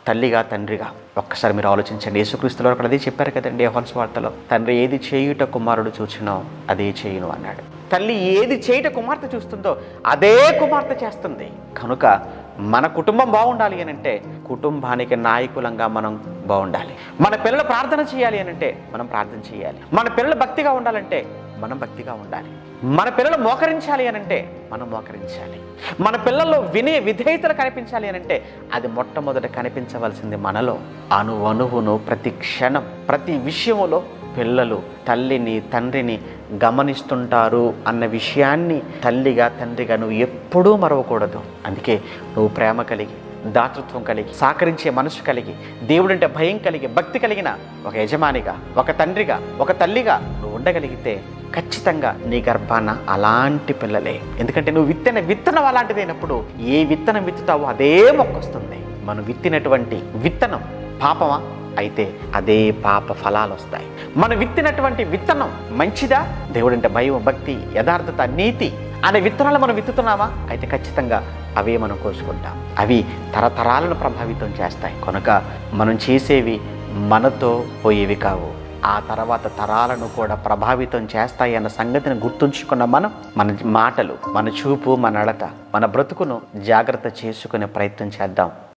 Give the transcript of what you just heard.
తల్లిగా తండ్రిగా ఒక్కసారి మీరు ఆలోచించండి యేసుక్రీస్తులో అక్కడ అదే చెప్పారు కదండి యోహాన్స్ వార్తలో తండ్రి ఏది చేయుట కుమారుడు చూచినో అదే చేయును అన్నాడు తల్లి ఏది చేయుట కుమార్తె చూస్తుందో అదే కుమార్తె చేస్తుంది కనుక మన కుటుంబం బాగుండాలి అని అంటే కుటుంబానికి నాయకులంగా మనం బాగుండాలి మన పిల్లలు ప్రార్థన చేయాలి అని అంటే మనం ప్రార్థన చేయాలి మన పిల్లలు భక్తిగా ఉండాలంటే మనం భక్తిగా ఉండాలి మన పిల్లలు మోకరించాలి అని అంటే మనం మోకరించాలి మన పిల్లల్లో వినయ విధేయతలు కనిపించాలి అని అంటే అది మొట్టమొదట కనిపించవలసింది మనలో అణు అణువును ప్రతి క్షణం ప్రతి విషయంలో పిల్లలు తల్లిని తండ్రిని గమనిస్తుంటారు అన్న విషయాన్ని తల్లిగా తండ్రిగా నువ్వు ఎప్పుడూ మరవకూడదు అందుకే నువ్వు ప్రేమ కలిగి దాతృత్వం కలిగి సహకరించే మనసు కలిగి దేవుడంటే భయం కలిగి భక్తి కలిగిన ఒక యజమానిగా ఒక తండ్రిగా ఒక తల్లిగా నువ్వు ఉండగలిగితే ఖచ్చితంగా నీ గర్భాన అలాంటి పిల్లలే ఎందుకంటే నువ్వు విత్తన విత్తనం అలాంటిదైనప్పుడు ఏ విత్తనం విత్తుతావో అదే మొక్క వస్తుంది మనం విత్తినటువంటి విత్తనం పాపమా అయితే అదే పాప ఫలాలు వస్తాయి మనం విత్తినటువంటి విత్తనం మంచిదా దేవుడంటే భయం భక్తి యథార్థత నీతి అనే విత్తనాలు మనం విత్తుతున్నామా అయితే ఖచ్చితంగా అవే మనం కోసుకుంటాం అవి తరతరాలను ప్రభావితం చేస్తాయి కనుక మనం చేసేవి మనతో పోయేవి కావు ఆ తర్వాత తరాలను కూడా ప్రభావితం చేస్తాయి అన్న సంగతిని గుర్తుంచుకున్న మనం మన మాటలు మన చూపు మన నడత మన బ్రతుకును జాగ్రత్త చేసుకునే ప్రయత్నం చేద్దాం